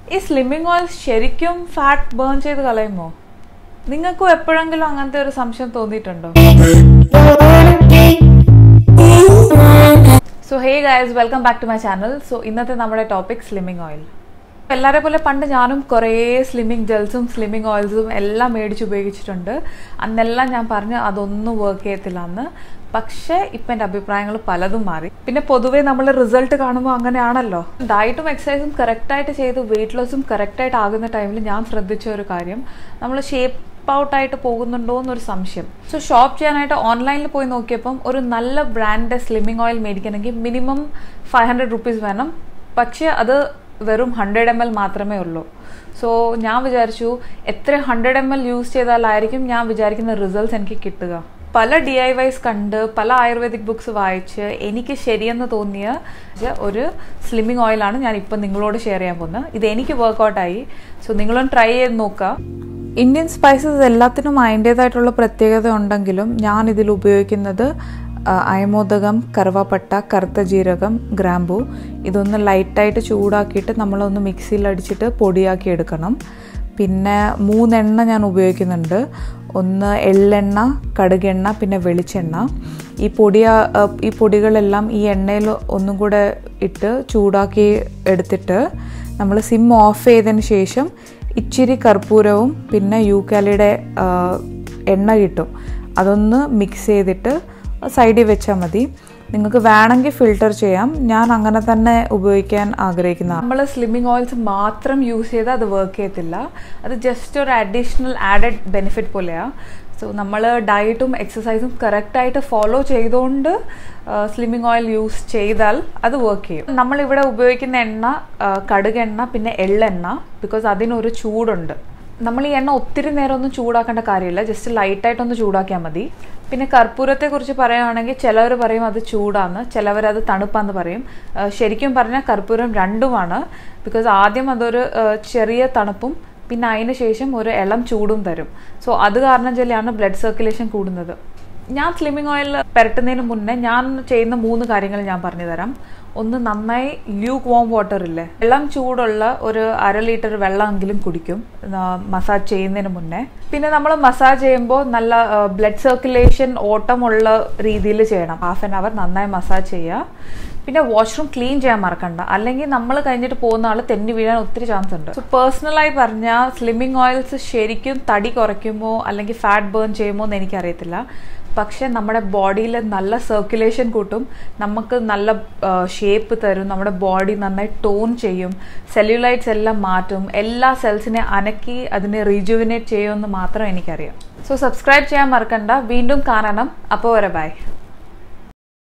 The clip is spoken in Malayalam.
ഈ സ്ലിമ്മിങ് ഓയിൽ ശരിക്കും ഫാറ്റ് ബേൺ ചെയ്ത് കളയുമോ നിങ്ങൾക്കും എപ്പോഴെങ്കിലും അങ്ങനത്തെ ഒരു സംശയം തോന്നിയിട്ടുണ്ടോ so hey guys welcome back to my channel so ഇന്നത്തെ നമ്മുടെ ടോപ്പിക് സ്ലിമ്മിങ് ഓയിൽ എല്ലാവരെ പോലെ പണ്ട് ഞാനും കുറേ സ്ലിമ്മിങ് ജെൽസും സ്ലിമ്മിങ് ഓയിൽസും എല്ലാം മേടിച്ച് ഉപയോഗിച്ചിട്ടുണ്ട് അന്നെല്ലാം ഞാൻ പറഞ്ഞു അതൊന്നും വർക്ക് ചെയ്യത്തില്ല എന്ന് പക്ഷേ ഇപ്പം എൻ്റെ അഭിപ്രായങ്ങൾ പലതും മാറി പിന്നെ പൊതുവേ നമ്മൾ റിസൾട്ട് കാണുമ്പോൾ അങ്ങനെയാണല്ലോ ഡയറ്റും എക്സസൈസും കറക്റ്റായിട്ട് ചെയ്ത് വെയിറ്റ് ലോസും കറക്റ്റായിട്ട് ആകുന്ന ടൈമിൽ ഞാൻ ശ്രദ്ധിച്ച ഒരു കാര്യം നമ്മൾ ഷേപ്പ് ഔട്ടായിട്ട് പോകുന്നുണ്ടോ എന്നൊരു സംശയം സോ ഷോപ്പ് ചെയ്യാനായിട്ട് ഓൺലൈനിൽ പോയി നോക്കിയപ്പം ഒരു നല്ല ബ്രാൻഡ് സ്ലിമ്മിങ് ഓയിൽ മേടിക്കണമെങ്കിൽ മിനിമം ഫൈവ് ഹൺഡ്രഡ് റുപ്പീസ് വേണം പക്ഷേ അത് വെറും ഹൺഡ്രഡ് എം എൽ മാത്രമേ ഉള്ളൂ സോ ഞാൻ വിചാരിച്ചു എത്ര ഹൺഡ്രഡ് എം എൽ യൂസ് ചെയ്താലായിരിക്കും ഞാൻ വിചാരിക്കുന്ന റിസൾട്ട്സ് എനിക്ക് കിട്ടുക പല ഡി ഐ വൈസ് കണ്ട് പല ആയുർവേദിക് ബുക്സ് വായിച്ച് എനിക്ക് ശരിയെന്ന് തോന്നിയ ഒരു സ്ലിമ്മിങ് ഓയിലാണ് ഞാൻ ഇപ്പം നിങ്ങളോട് ഷെയർ ചെയ്യാൻ പോകുന്നത് ഇത് എനിക്ക് വർക്കൗട്ടായി സോ നിങ്ങളും ട്രൈ ചെയ്ത് നോക്കുക ഇന്ത്യൻ സ്പൈസസ് എല്ലാത്തിനും അതിൻ്റേതായിട്ടുള്ള പ്രത്യേകത ഉണ്ടെങ്കിലും ഞാൻ ഇതിൽ ഉപയോഗിക്കുന്നത് അയമോദകം കറുവാപ്പട്ട കറുത്ത ജീരകം ഗ്രാമ്പു ഇതൊന്ന് ലൈറ്റായിട്ട് ചൂടാക്കിയിട്ട് നമ്മളൊന്ന് മിക്സിയിൽ അടിച്ചിട്ട് പൊടിയാക്കി എടുക്കണം പിന്നെ മൂന്നെണ്ണ ഞാൻ ഉപയോഗിക്കുന്നുണ്ട് ഒന്ന് എള്ളെണ്ണ കടുകെണ്ണ പിന്നെ വെളിച്ചെണ്ണ ഈ പൊടി ഈ പൊടികളെല്ലാം ഈ എണ്ണയിൽ ഒന്നും കൂടെ ഇട്ട് ചൂടാക്കി എടുത്തിട്ട് നമ്മൾ സിം ഓഫ് ചെയ്തതിന് ശേഷം ഇച്ചിരി കർപ്പൂരവും പിന്നെ യൂക്കാലിയുടെ എണ്ണ കിട്ടും അതൊന്ന് മിക്സ് ചെയ്തിട്ട് സൈഡിൽ വെച്ചാൽ മതി നിങ്ങൾക്ക് വേണമെങ്കിൽ ഫിൽട്ടർ ചെയ്യാം ഞാൻ അങ്ങനെ തന്നെ ഉപയോഗിക്കാൻ ആഗ്രഹിക്കുന്ന നമ്മൾ സ്ലിമ്മിങ് ഓയിൽസ് മാത്രം യൂസ് ചെയ്താൽ അത് വർക്ക് ചെയ്യത്തില്ല അത് ജസ്റ്റ് ഒരു അഡീഷണൽ ആഡഡ് ബെനിഫിറ്റ് പോലെയാണ് സോ നമ്മൾ ഡയറ്റും എക്സസൈസും കറക്റ്റായിട്ട് ഫോളോ ചെയ്തുകൊണ്ട് സ്ലിമ്മിങ് ഓയിൽ യൂസ് ചെയ്താൽ അത് വർക്ക് ചെയ്യും നമ്മളിവിടെ ഉപയോഗിക്കുന്ന എണ്ണ കടുകെണ്ണ പിന്നെ എള്ളെണ്ണ ബിക്കോസ് അതിനൊരു ചൂടുണ്ട് നമ്മൾ ഈ എണ്ണ ഒത്തിരി നേരം ഒന്നും ചൂടാക്കേണ്ട കാര്യമില്ല ജസ്റ്റ് ലൈറ്റായിട്ടൊന്ന് ചൂടാക്കിയാൽ മതി പിന്നെ കർപ്പൂരത്തെക്കുറിച്ച് പറയുകയാണെങ്കിൽ ചിലവർ പറയും അത് ചൂടാന്ന് ചിലവർ അത് തണുപ്പാന്ന് പറയും ശരിക്കും പറഞ്ഞാൽ കർപ്പൂരം രണ്ടുമാണ് ബിക്കോസ് ആദ്യം അതൊരു ചെറിയ തണുപ്പും പിന്നെ അതിന് ശേഷം ഒരു ഇളം ചൂടും തരും സോ അത് കാരണം ചെല്ലിയാണ് ബ്ലഡ് സർക്കുലേഷൻ കൂടുന്നത് ഞാൻ സ്ലിമ്മിങ് ഓയിൽ പുരട്ടുന്നതിന് മുന്നേ ഞാൻ ചെയ്യുന്ന മൂന്ന് കാര്യങ്ങൾ ഞാൻ പറഞ്ഞു തരാം ഒന്ന് നന്നായി ല്യൂക്ക് വോം വാട്ടർ ഇല്ലേ വെള്ളം ചൂടുള്ള ഒരു അര ലിറ്റർ വെള്ളമെങ്കിലും കുടിക്കും മസാജ് ചെയ്യുന്നതിന് മുന്നേ പിന്നെ നമ്മൾ മസാജ് ചെയ്യുമ്പോൾ നല്ല ബ്ലഡ് സർക്കുലേഷൻ ഓട്ടമുള്ള രീതിയിൽ ചെയ്യണം ഹാഫ് ആൻ അവർ നന്നായി മസാജ് ചെയ്യുക പിന്നെ വാഷ്റൂം ക്ലീൻ ചെയ്യാൻ മറക്കണ്ട അല്ലെങ്കിൽ നമ്മൾ കഴിഞ്ഞിട്ട് പോകുന്ന ആൾ തെന്നി വീഴാൻ ഒത്തിരി ചാൻസ് ഉണ്ട് സോ പേഴ്സണലായി പറഞ്ഞാൽ സ്ലിമ്മിങ് ഓയിൽസ് ശരിക്കും തടി കുറയ്ക്കുമോ അല്ലെങ്കിൽ ഫാറ്റ് ബേൺ ചെയ്യുമോ എന്ന് എനിക്കറിയത്തില്ല പക്ഷെ നമ്മുടെ ബോഡിയിൽ നല്ല സർക്കുലേഷൻ കൂട്ടും നമുക്ക് നല്ല ഷേപ്പ് തരും നമ്മുടെ ബോഡി നന്നായി ടോൺ ചെയ്യും സെല്ലുലൈറ്റ്സ് എല്ലാം മാറ്റും എല്ലാ സെൽസിനെ അനക്കി അതിനെ റീജുവിനേറ്റ് ചെയ്യുമെന്ന് മാത്രം എനിക്കറിയാം സോ സബ്സ്ക്രൈബ് ചെയ്യാൻ മറക്കണ്ട വീണ്ടും കാണണം അപ്പോൾ വരെ ബൈ